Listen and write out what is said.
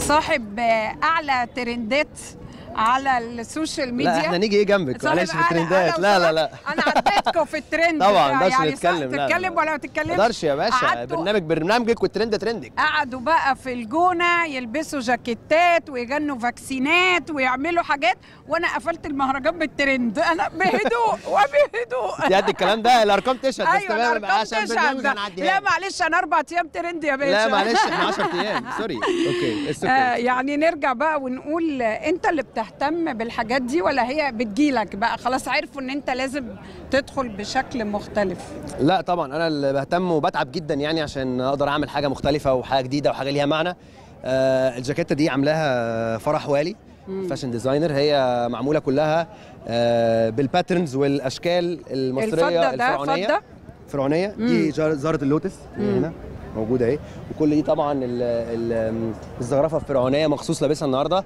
صاحب اعلى ترندات على السوشيال ميديا لا احنا نيجي ايه جنبك صاحب معلش في أعلى- الترندات أنا لا لا لا انا عديتكم في الترند طبعاً، ما يعني نقدرش صح نتكلم، لا، لا، تتكلم لا. ولا ما ما تتكلمش تقدرش يا باشا قعدتوا- برنامج برنامجك والترند ترندك قعدوا بقى في الجونه يلبسوا جاكيتات ويغنوا فاكسينات ويعملوا حاجات وانا قفلت المهرجان بالترند انا بهدوء وبهدوء دي قد الكلام ده الارقام تشهد بس ايوه تمام الارقام عشان تشهد برنامج ده. هنعديها لا لك. معلش انا اربع ايام ترند يا باشا لا معلش احنا 10 ايام سوري اوكي اتس آه اوكي يعني نرجع بقى ونقول آه، انت اللي بتهتم بالحاجات دي ولا هي بتجيلك بقى خلاص عرفوا ان انت لازم تدخل بشكل مختلف لا طبعا انا اللي بهتم وبتعب جدا يعني عشان اقدر اعمل حاجه مختلفه وحاجه جديده وحاجه ليها معنى آه الجاكيته دي عاملاها فرح والي فاشن ديزاينر هي معموله كلها آه بالباترنز والاشكال المصريه الفضه ده الفرعونيه فضه فرعونيه دي جار- زهره اللوتس هي هنا موجوده اهي وكل دي طبعا ال- ال- الزخرفه الفرعونيه مخصوص لابسها النهارده